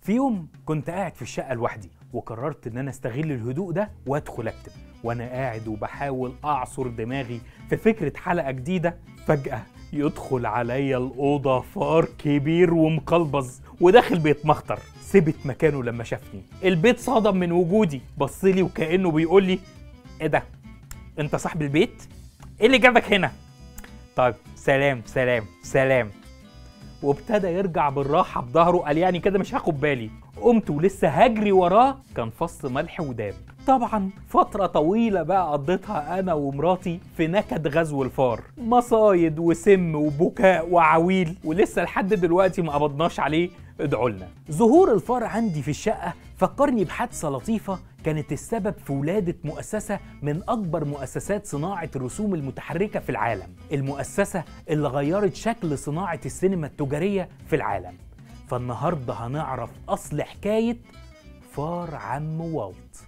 في يوم كنت قاعد في الشقة لوحدي وقررت إن أنا أستغل الهدوء ده وأدخل أكتب وأنا قاعد وبحاول أعصر دماغي في فكرة حلقة جديدة فجأة يدخل عليا الأوضة فار كبير ومقلبز وداخل بيتمخطر سبت مكانه لما شافني البيت صدم من وجودي بصلي وكأنه بيقول لي إيه ده؟ أنت صاحب البيت؟ إيه اللي جابك هنا؟ طيب سلام سلام سلام وابتدى يرجع بالراحه بظهره قال يعني كده مش هاخد بالي قمت ولسه هجري وراه كان فص ملح وداب طبعا فترة طويلة بقى قضيتها أنا ومراتي في نكد غزو الفار مصايد وسم وبكاء وعويل ولسه لحد دلوقتي ما قبضناش عليه ادعوا لنا ظهور الفار عندي في الشقة فكرني بحادثة لطيفة كانت السبب في ولادة مؤسسة من أكبر مؤسسات صناعة الرسوم المتحركة في العالم المؤسسة اللي غيرت شكل صناعة السينما التجارية في العالم فالنهاردة هنعرف أصل حكاية فار عم والت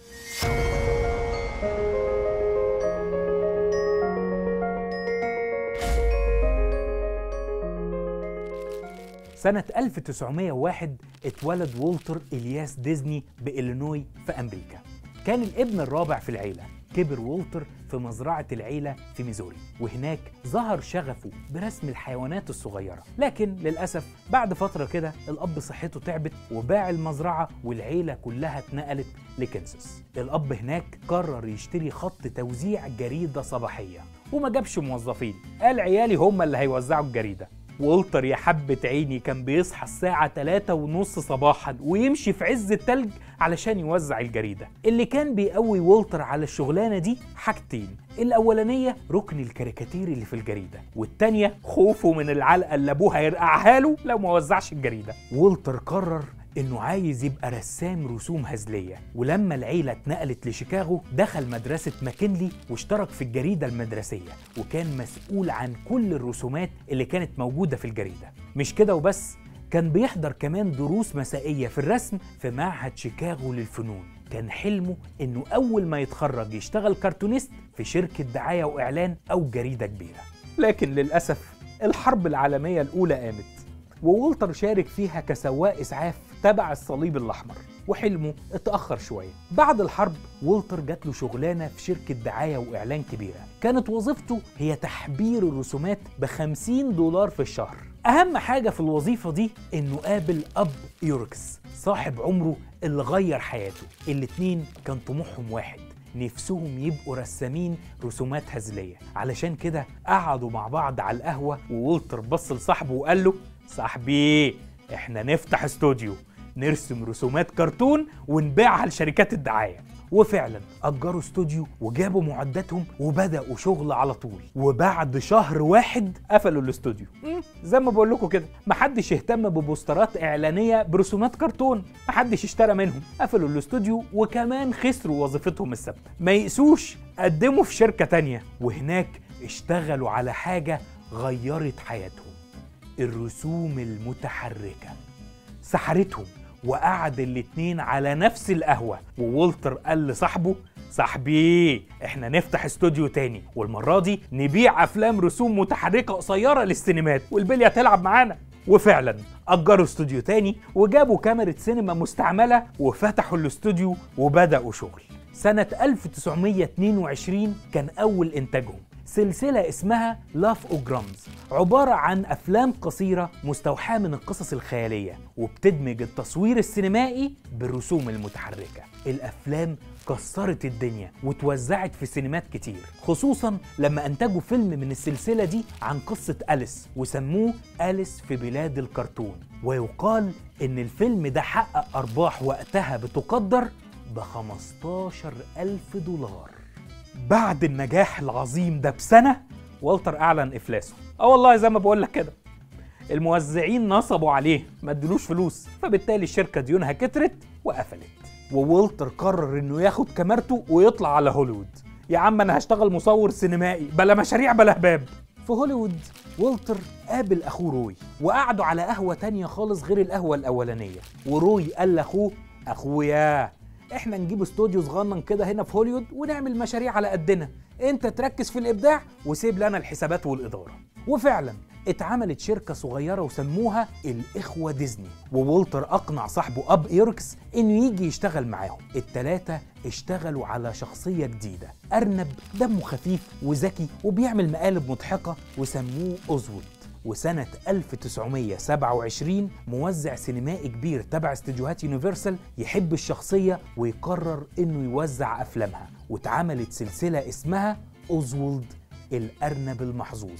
سنة 1901 اتولد وولتر إلياس ديزني بإلينوي في أمريكا كان الابن الرابع في العيلة كبر وولتر في مزرعة العيلة في ميزوري وهناك ظهر شغفه برسم الحيوانات الصغيرة لكن للأسف بعد فترة كده الأب صحته تعبت وباع المزرعة والعيلة كلها اتنقلت لكنساس الأب هناك قرر يشتري خط توزيع جريدة صباحية وما جابش موظفين قال عيالي هم اللي هيوزعوا الجريدة والتر يا حبة عيني كان بيصحى الساعة 3 ونص صباحا ويمشي في عز التلج علشان يوزع الجريدة اللي كان بيقوي والتر على الشغلانة دي حاجتين الأولانية ركن الكاريكاتير اللي في الجريدة والتانية خوفه من العلقة اللي أبوه هيرقعها له لو ما وزعش الجريدة والتر قرر انه عايز يبقى رسام رسوم هزليه ولما العيله اتنقلت لشيكاغو دخل مدرسه ماكنلي واشترك في الجريده المدرسيه وكان مسؤول عن كل الرسومات اللي كانت موجوده في الجريده مش كده وبس كان بيحضر كمان دروس مسائيه في الرسم في معهد شيكاغو للفنون كان حلمه انه اول ما يتخرج يشتغل كرتونيست في شركه دعايه واعلان او جريده كبيره لكن للاسف الحرب العالميه الاولى قامت وولتر شارك فيها كسواق اسعاف تبع الصليب الاحمر وحلمه اتاخر شويه بعد الحرب وولتر جات له شغلانه في شركه دعايه واعلان كبيره كانت وظيفته هي تحبير الرسومات ب 50 دولار في الشهر اهم حاجه في الوظيفه دي انه قابل اب يوركس صاحب عمره اللي غير حياته الاتنين كان طموحهم واحد نفسهم يبقوا رسامين رسومات هزلية علشان كده قعدوا مع بعض على القهوة وولتر بص لصاحبه وقال له صاحبي احنا نفتح استوديو نرسم رسومات كرتون ونبيعها لشركات الدعاية وفعلا أجروا استوديو وجابوا معداتهم وبدأوا شغل على طول وبعد شهر واحد قفلوا الاستوديو مم، زي ما بقول لكم كده محدش اهتم ببوسترات إعلانية برسومات كرتون محدش اشترى منهم قفلوا الاستوديو وكمان خسروا وظيفتهم الثابتة ما يقسوش قدموا في شركة تانية وهناك اشتغلوا على حاجة غيرت حياتهم الرسوم المتحركة سحرتهم وقعد الاتنين على نفس القهوة وولتر قال لصاحبه صاحبي احنا نفتح استوديو تاني والمرة دي نبيع افلام رسوم متحركة قصيرة للسينمات والبلية تلعب معانا وفعلا أجروا استوديو تاني وجابوا كاميرا سينما مستعملة وفتحوا الاستوديو وبدأوا شغل سنة 1922 كان أول إنتاجهم سلسلة اسمها لاف اوجرامز عبارة عن أفلام قصيرة مستوحاة من القصص الخيالية وبتدمج التصوير السينمائي بالرسوم المتحركة الأفلام كسرت الدنيا وتوزعت في سينمات كتير خصوصا لما أنتجوا فيلم من السلسلة دي عن قصة أليس وسموه أليس في بلاد الكرتون ويقال إن الفيلم ده حقق أرباح وقتها بتقدر ب 15 ألف دولار بعد النجاح العظيم ده بسنة والتر أعلن إفلاسه اه والله زي ما بقول لك كده الموزعين نصبوا عليه ما ادلوش فلوس فبالتالي الشركة ديونها كترت وقفلت وولتر قرر انه ياخد كاميرته ويطلع على هوليوود يا عم انا هشتغل مصور سينمائي بلا مشاريع بلا هباب في هوليوود والتر قابل اخوه روي وقعدوا على قهوة تانية خالص غير القهوة الاولانية وروي قال لاخوه اخويا احنا نجيب استوديو صغنن كده هنا في هوليوود ونعمل مشاريع على قدنا انت تركز في الابداع وسيب لنا الحسابات والاداره وفعلا اتعملت شركة صغيرة وسموها الإخوة ديزني وولتر أقنع صاحبه أب إيركس إنه يجي يشتغل معاهم التلاتة اشتغلوا على شخصية جديدة أرنب دمه خفيف وذكي وبيعمل مقالب مضحكة وسموه أوزولد وسنة 1927 موزع سينمائي كبير تبع استديوهات يونيفرسال يحب الشخصية ويقرر إنه يوزع أفلامها واتعملت سلسلة اسمها أوزولد الأرنب المحظوظ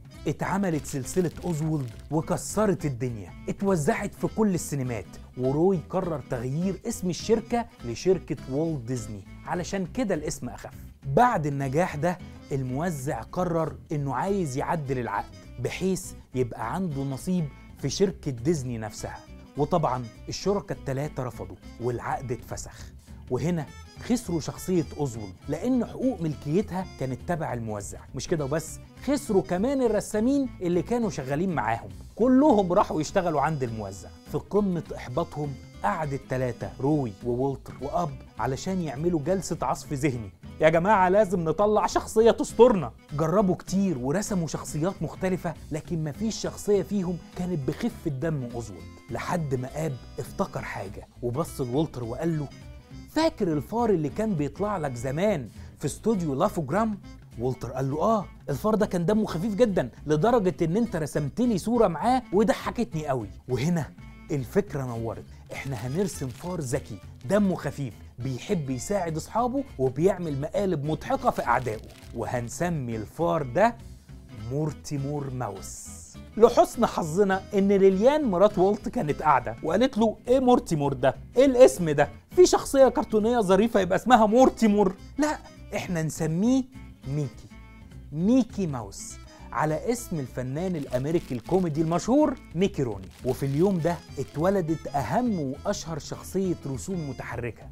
اتعملت سلسلة أوزولد وكسرت الدنيا اتوزعت في كل السينمات وروي قرر تغيير اسم الشركة لشركة والت ديزني علشان كده الاسم أخف بعد النجاح ده الموزع قرر انه عايز يعدل العقد بحيث يبقى عنده نصيب في شركة ديزني نفسها وطبعا الشركاء التلاتة رفضوا والعقد اتفسخ وهنا خسروا شخصية أوزولد لأن حقوق ملكيتها كانت تبع الموزع مش كده وبس خسروا كمان الرسامين اللي كانوا شغالين معاهم كلهم راحوا يشتغلوا عند الموزع في قمة إحباطهم قعد التلاتة روي وولتر وأب علشان يعملوا جلسة عصف ذهني يا جماعة لازم نطلع شخصية تسترنا جربوا كتير ورسموا شخصيات مختلفة لكن مفيش شخصية فيهم كانت بخفة دم أوزولد لحد ما أب افتكر حاجة وبص لولتر وقال له فاكر الفار اللي كان بيطلع لك زمان في استوديو لافوجرام والتر قال له اه الفار ده كان دمه خفيف جدا لدرجة ان انت رسمت لي صورة معاه وضحكتني قوي وهنا الفكرة نورت احنا هنرسم فار ذكي دمه خفيف بيحب يساعد اصحابه وبيعمل مقالب مضحكة في اعدائه وهنسمي الفار ده مورتيمور ماوس لحسن حظنا ان ليليان مرات والت كانت قاعده وقالت له ايه مورتيمور ده ايه الاسم ده في شخصيه كرتونيه ظريفه يبقى اسمها مورتيمور لا احنا نسميه ميكي ميكي ماوس على اسم الفنان الامريكي الكوميدي المشهور ميكي روني وفي اليوم ده اتولدت اهم واشهر شخصيه رسوم متحركه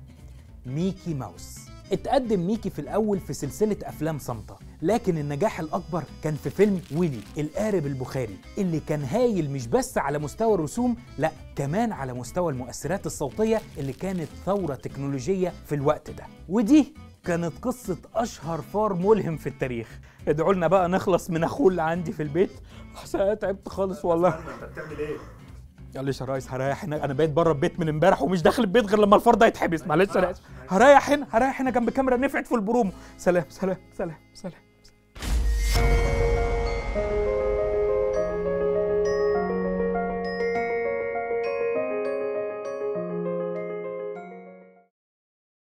ميكي ماوس اتقدم ميكي في الأول في سلسلة أفلام صامتة لكن النجاح الأكبر كان في فيلم ويلي القارب البخاري اللي كان هايل مش بس على مستوى الرسوم لا كمان على مستوى المؤثرات الصوتية اللي كانت ثورة تكنولوجية في الوقت ده ودي كانت قصة أشهر فار ملهم في التاريخ ادعوا لنا بقى نخلص من أخوه اللي عندي في البيت أصل تعبت خالص والله انت بتعمل ايه؟ معلش يا ريس هريح هنا انا بقيت بره البيت من امبارح ومش داخل البيت غير لما الفار ده يتحبس معلش انا اسف هريح هنا هريح هنا جنب كاميرا نفعت في البرومو سلام سلام سلام سلام